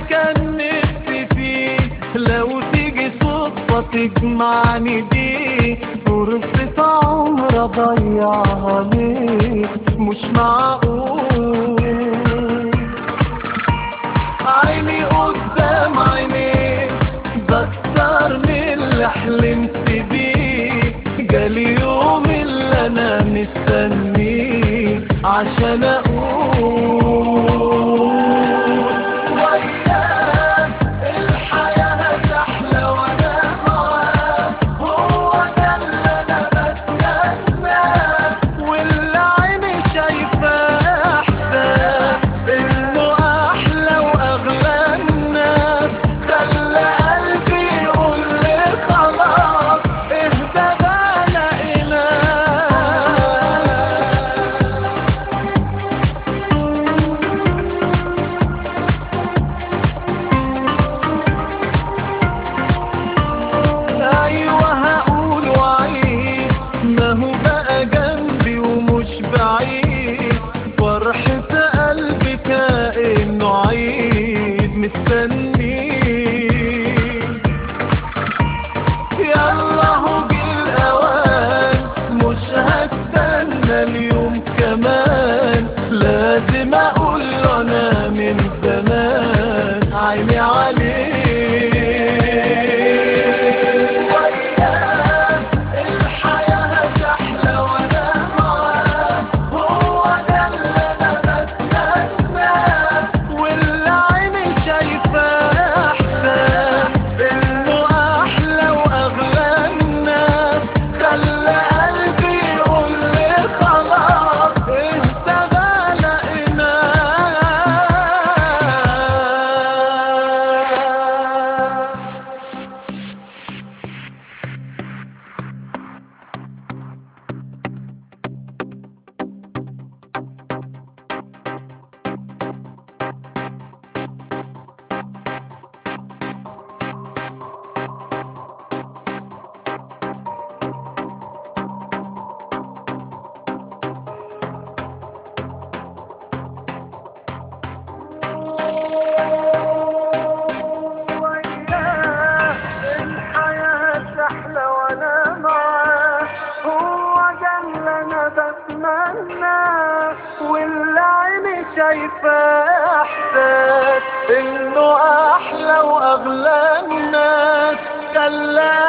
كان نفسي فيه لو تيجي صدفة تجمعني بيه فرصة عمر اضيعها ليه مش معقول عيني قدام عينيك ده اكتر من اللي حلمت بيه جالي يوم اللي انا مستنيه عشان اقول وياك الحياة تحلى وانا معاك هو ده اللي انا بستناه واللي عيني شايفاه احساس انه احلى واغلى الناس خلى قلبي يقول لي خلاص اهدى بقى لقيناك ايوه هقول وعيد ما هو بقى جنبي ومش بعيد فرحة قلبي كأنه عيد مستنيه يلا هو جه الاوان مش هستنى اليوم كمان لازم اقول له انا من زمان عيني عليه وياك الحياة تحلى وانا معاك هو ده اللي انا بستناه واللي عيني شايفاه احساس انه احلى واغلى الناس خلى قلبي يقول لي خلاص اهدى بقى لقيناك الحياة أحلى وأنا معاه هو ده اللي أنا بتمناه واللي عيني شايفاه إحساس إنه أحلى وأغلى الناس خلى